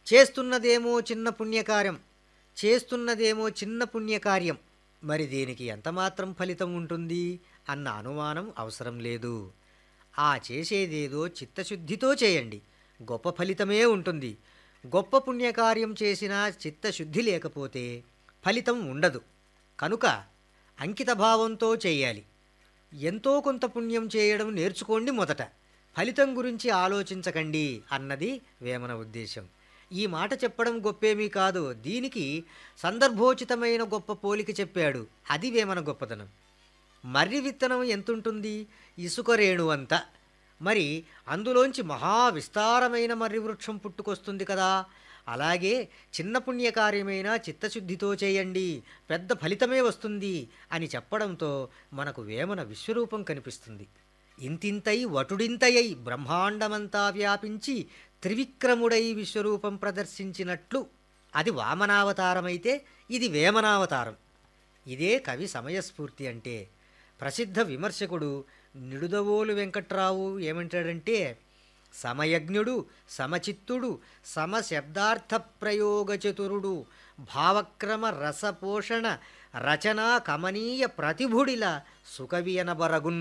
చేస్తున్నదేమో చిన్న పుణ్యకార్యం చేస్తున్నదేమో చిన్న పుణ్యకార్యం మరి దీనికి ఎంతమాత్రం ఫలితం ఉంటుంది అన్న అనుమానం అవసరం లేదు ఆ చేసేదేదో చిత్తశుద్ధితో చేయండి గొప్ప ఫలితమే ఉంటుంది గొప్ప పుణ్యకార్యం చేసినా చిత్తశుద్ధి లేకపోతే ఫలితం ఉండదు కనుక అంకితభావంతో చేయాలి ఎంతో కొంత పుణ్యం చేయడం నేర్చుకోండి మొదట ఫలితం గురించి ఆలోచించకండి అన్నది వేమన ఉద్దేశం ఈ మాట చెప్పడం గొప్పేమీ కాదు దీనికి సందర్భోచితమైన గొప్ప పోలిక చెప్పాడు అది వేమన గొప్పతనం మర్రి విత్తనం ఎంతుంటుంది ఇసుక రేణు అంత మరి అందులోంచి మహా విస్తారమైన మర్రి వృక్షం పుట్టుకొస్తుంది కదా అలాగే చిన్న పుణ్యకార్యమైన చిత్తశుద్ధితో చేయండి పెద్ద ఫలితమే వస్తుంది అని చెప్పడంతో మనకు వేమన విశ్వరూపం కనిపిస్తుంది ఇంతింతై వటుడింతయై బ్రహ్మాండమంతా వ్యాపించి త్రివిక్రముడై విశ్వరూపం ప్రదర్శించినట్లు అది వామనావతారమైతే ఇది వేమనావతారం ఇదే కవి సమయస్ఫూర్తి అంటే ప్రసిద్ధ విమర్శకుడు నిడుదవోలు వెంకట్రావు ఏమంటాడంటే సమయజ్ఞుడు సమచిత్తుడు సమశబ్దార్థ ప్రయోగ చతురుడు భావక్రమ రసపోషణ రచనా కమనీయ ప్రతిభుడిల సుకవియనబరగున్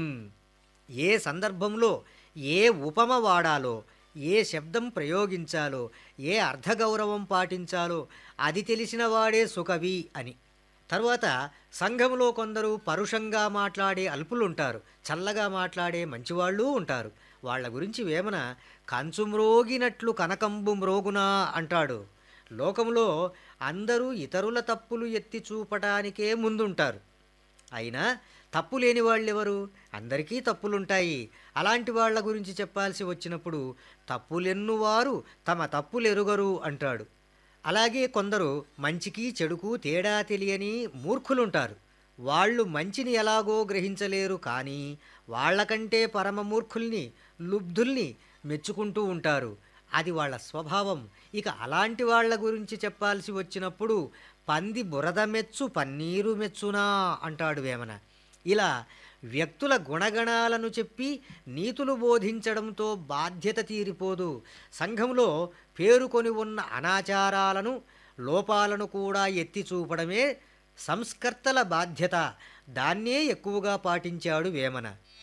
ఏ సందర్భంలో ఏ ఉపమ వాడాలో ఏ శబ్దం ప్రయోగించాలో ఏ అర్ధగౌరవం పాటించాలో అది తెలిసిన వాడే సుకవి అని తర్వాత సంఘంలో కొందరు పరుషంగా మాట్లాడే అల్పులుంటారు చల్లగా మాట్లాడే మంచివాళ్ళు ఉంటారు వాళ్ళ గురించి వేమన కంచు మ్రోగినట్లు కనకంబు మ్రోగునా అంటాడు లోకంలో అందరూ ఇతరుల తప్పులు ఎత్తి చూపటానికే ముందుంటారు అయినా తప్పు లేని వాళ్ళెవరు అందరికీ తప్పులుంటాయి అలాంటి వాళ్ళ గురించి చెప్పాల్సి వచ్చినప్పుడు తప్పులెన్నువారు తమ తప్పులెరుగరు అంటాడు అలాగే కొందరు మంచికి చెడుకు తేడా తెలియని మూర్ఖులుంటారు వాళ్ళు మంచిని ఎలాగో గ్రహించలేరు కానీ వాళ్ళకంటే పరమ మూర్ఖుల్ని లుబ్ధుల్ని మెచ్చుకుంటూ ఉంటారు అది వాళ్ళ స్వభావం ఇక అలాంటి వాళ్ళ గురించి చెప్పాల్సి వచ్చినప్పుడు పంది బురద మెచ్చు పన్నీరు మెచ్చునా అంటాడు వేమన ఇలా వ్యక్తుల గుణగణాలను చెప్పి నీతులు బోధించడంతో బాధ్యత తీరిపోదు సంఘంలో పేరుకొని ఉన్న అనాచారాలను లోపాలను కూడా ఎత్తి చూపడమే సంస్కర్తల బాధ్యత దాన్నే ఎక్కువగా పాటించాడు వేమన